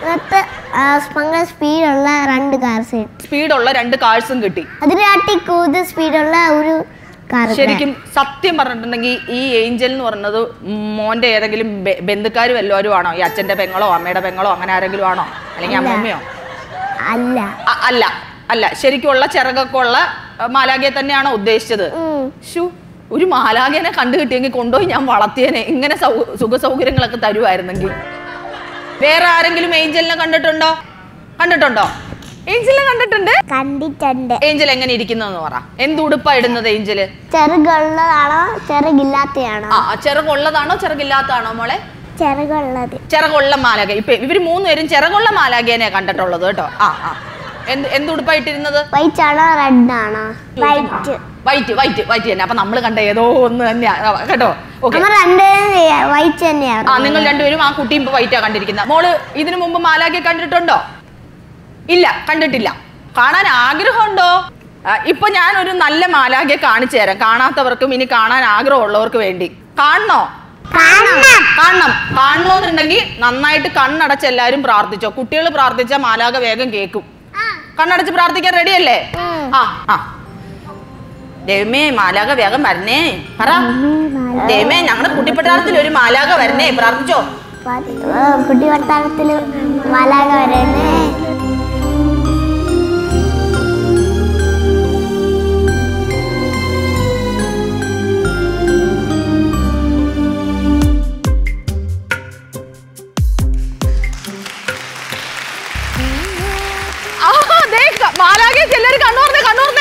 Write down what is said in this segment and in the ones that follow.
അതിനകത്ത് ആ, ഭയങ്കര സ്പീഡുള്ള രണ്ട് കാർസ് സ്പീഡുള്ള രണ്ട് കാഴ്സും കിട്ടി അതിനാട്ടി കൂടുതൽ സ്പീഡുള്ള ഒരു കാർ ശരിക്കും സത്യം പറഞ്ഞിട്ടുണ്ടെങ്കിൽ ഈ ഏഞ്ചൽ എന്ന് പറയുന്നത് മോന്റെ ഏതെങ്കിലും ബെ- ബന്ധുക്കാര് വല്ലവരും ആണോ ഈ അച്ഛന്റെ പെങ്ങളോ അമ്മയുടെ പെങ്ങളോ അങ്ങനെ ആരെങ്കിലും ആണോ അല്ലെങ്കിൽ അമ്മൂമ്മയോ അല്ല അ- അല്ല അല്ല ശരിക്കുള്ള ചിറകൊക്കെ ഉള്ള അഹ്, മാലാഖയെ തന്നെയാണോ ഉദ്ദേശിച്ചത് ഉം. ശു ഒരു മാലാഖേനെ കണ്ടു കിട്ടിയെങ്കിൽ കൊണ്ടുപോയി ഞാൻ വളർത്തിയേനെ ഇങ്ങനെ സൗ സുഖ സൗകര്യങ്ങളൊക്കെ തരുമായിരുന്നെങ്കിൽ വേറെ ആരെങ്കിലും ഏഞ്ചലിനെ കണ്ടിട്ടുണ്ടോ കണ്ടിട്ടുണ്ടോ ഏഞ്ചലിനെ കണ്ടിട്ടുണ്ട് കണ്ടിട്ടുണ്ട് ഏഞ്ചൽ എങ്ങനെ ഇരിക്കുന്നതെന്ന് പറ എന്ത് ഉടുപ്പാ ഇടുന്നത് ഏഞ്ചല് ചെറുകുള്ളതാണോ ചെറുകില്ലാത്തയാണോ ആ ചിറകുള്ളതാണോ ചിറകില്ലാത്തതാണോ മോളെ ചെറുകുള്ളത് ചിറകുള്ള മാലാഖ ഇപ്പൊ ഇവര് മൂന്നുപേരും ചിറകുള്ള മാലാഖേനെ കണ്ടിട്ടുള്ളത് കേട്ടോ ആ ആ എന്ത് എന്ത് ഉടുപ്പാ ഇട്ടിരുന്നത് വൈറ്റ് ആണോ റെഡ് ആണോ വൈറ്റ് വൈറ്റ് വൈറ്റ് വൈറ്റ് തന്നെ അപ്പൊ നമ്മൾ കണ്ട ഏതോ ഒന്ന് തന്നെയാ ആ, കേട്ടോ ഓക്കെ നമ്മൾ രണ്ടുപേരും വൈറ്റ് ആ തന്നെയാണ് നിങ്ങൾ രണ്ടുപേരും ആ കുട്ടിയും ഇപ്പൊ വൈറ്റാ കണ്ടിരിക്കുന്നത് മോള് ഇതിനു മുമ്പ് മാലാഖയെ കണ്ടിട്ടുണ്ടോ ഇല്ല കണ്ടിട്ടില്ല കാണാൻ ആഗ്രഹമുണ്ടോ ആ, ഇപ്പൊ ഞാൻ ഒരു നല്ല മാലാഖയെ കാണിച്ചു തരാം കാണാത്തവർക്കും ഇനി കാണാൻ ആഗ്രഹമുള്ളവർക്ക് വേണ്ടി കാണണോ കാണണം കാണണം കാണണമെന്നുണ്ടെങ്കിൽ നന്നായിട്ട് കണ്ണടച്ച് എല്ലാവരും പ്രാർത്ഥിച്ചോ കുട്ടികൾ പ്രാർത്ഥിച്ച മാലാഖ വേഗം കേൾക്കും കണ്ണടച്ച് പ്രാർത്ഥിക്കാൻ റെഡിയല്ലേ ആ ആ ദൈവമേ മാലാഖ വേഗം വരണേ പറ ദൈവമേ ഞങ്ങളുടെ കുട്ടിപ്പട്ടാളത്തിൽ ഒരു മാലാഖ വരണേ പ്രാർത്ഥിച്ചോ കുട്ടി വർത്താനത്തിൽ മലാക വരണേ ആഹാ, ദേ ക- മാലാഖയെ ചെല്ലൊരു കണ്ണൂർന്നേ കണ്ണൂർന്നേ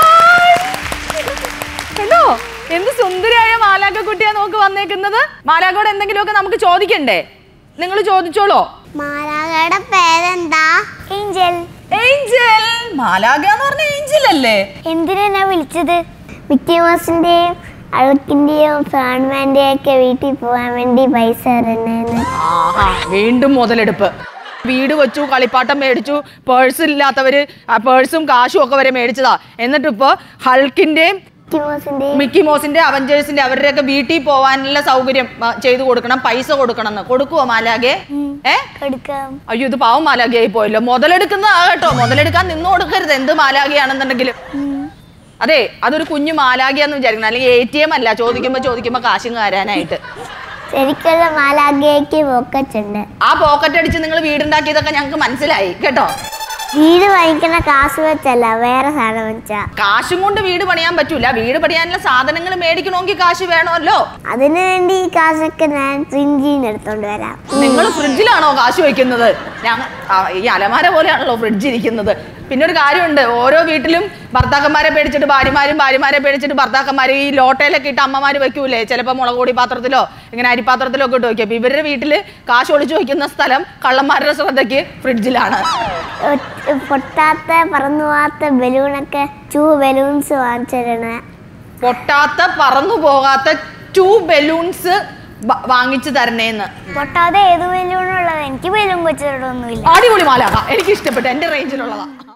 കണ്ടോ എന്ത് സുന്ദരിയായ മാലാഖ കുട്ടിയാ നമുക്ക് വന്നേക്കുന്നത് മാലാഖയോട് എന്തെങ്കിലുമൊക്കെ നമുക്ക് ചോദിക്കണ്ടേ നിങ്ങൾ ചോദിച്ചോളോ മാലാകയുടെ പേരെന്താ ഏഞ്ചൽ ഏഞ്ചൽ മാലാഖ എന്ന് പറഞ്ഞ ഏഞ്ചൽ അല്ലേ എന്തിനാ വിളിച്ചത് മിക്കി മൗസിന്റെയും അഴുക്കിന്റെയും ഫാൻമാന്റെയും ഒക്കെ വീട്ടിൽ പോകാൻ വേണ്ടി പൈസ തരണേന്ന് ആഹാ വീണ്ടും മുതലെടുപ്പ് വീട് വെച്ചു കളിപ്പാട്ടം മേടിച്ചു പേഴ്സ് ഇല്ലാത്തവര് ആ പേഴ്സും കാശും ഒക്കെ വരെ മേടിച്ചതാ എന്നിട്ട് ഇപ്പൊ ഹൾക്കിന്റെയും മിക്കി മൗസിന്റെയും മിക്കി മോസിന്റെ അവഞ്ചേഴ്സിന്റെ അവരുടെയൊക്കെ വീട്ടിൽ പോവാനുള്ള സൗകര്യം ആ, ചെയ്തു കൊടുക്കണം പൈസ കൊടുക്കണം എന്ന് കൊടുക്കുവോ മാലാകെ ഏ കൊടുക്കാം അയ്യോ ഇത് പാവം മാലാഖയായി പോയല്ലോ മുതലെടുക്കുന്നതാ കേട്ടോ മുതലെടുക്കാൻ നിന്ന് കൊടുക്കരുത് എന്ത് മാലാഖയാണെന്നുണ്ടെങ്കിലും അതെ അതൊരു കുഞ്ഞു മാലാഖയാന്ന് വിചാരിക്കണം അല്ലെങ്കിൽ എ ടി എം അല്ല ചോദിക്കുമ്പോ ചോദിക്കുമ്പോ കാശും കാരാനായിട്ട് ശരിക്കുള്ള മാലാഖയ്ക്ക് പോക്കറ്റുണ്ട് ആ പോക്കറ്റ് അടിച്ച് നിങ്ങൾ വീടുണ്ടാക്കിയതൊക്കെ ഞങ്ങൾക്ക് മനസ്സിലായി കേട്ടോ വീട് വാങ്ങിക്കുന്ന കാശ് വെച്ചല്ല വേറെ സാധനം വെച്ചാ കാശും കൊണ്ട് വീട് പണിയാൻ പറ്റൂല വീട് പണിയാനുള്ള സാധനങ്ങൾ മേടിക്കണമെങ്കിൽ കാശ് വേണമല്ലോ അതിനു വേണ്ടി ഈ കാശൊക്കെ ഞാൻ ഫ്രിഞ്ചിന്ന് എടുത്തോണ്ട് വരാം നിങ്ങൾ ഫ്രിഡ്ജിലാണോ കാശ് വെക്കുന്നത് ഞങ്ങ ആ, ഈ അലമാര പോലെയാണല്ലോ ഫ്രിഡ്ജ് ഇരിക്കുന്നത് പിന്നെ ഒരു കാര്യമുണ്ട് ഓരോ വീട്ടിലും ഭർത്താക്കന്മാരെ പേടിച്ചിട്ട് ഭാര്യമാരും ഭാര്യമാരെ പേടിച്ചിട്ട് ഭർത്താക്കന്മാർ ഈ ലോട്ടയിലൊക്കെ ഇട്ട് അമ്മമാർ വെക്കൂലേ ചിലപ്പോൾ മുളക് പൊടി പാത്രത്തിലോ ഇങ്ങനെ അരിപ്പാത്രത്തിലോ ഒക്കെ ഇട്ട് വെക്കും അപ്പൊ ഇവരുടെ വീട്ടിൽ കാശ് ഒളിച്ചു വയ്ക്കുന്ന സ്ഥലം കള്ളന്മാരുടെ ശ്രദ്ധയ്ക്ക് ഫ്രിഡ്ജിലാണ് ഒറ്റ- പൊട്ടാത്ത പറന്നു പോവാത്ത ബലൂണൊക്കെ ടൂ ബലൂൺസ് വാങ്ങിച്ചിരണേ പൊട്ടാത്ത പറന്നു പോകാത്ത ടു ബലൂൺസ് വാങ്ങിച്ചു തരണേന്ന് പൊട്ടാതെ ഏത് ബലൂണുള്ളത് എനിക്ക് ബലൂൺ വെച്ചിട്ടൊന്നുമില്ല അടിപൊളി മാലാക എനിക്ക് ഇഷ്ടപ്പെട്ടു എന്റെ റേഞ്ചിലുള്ളതാ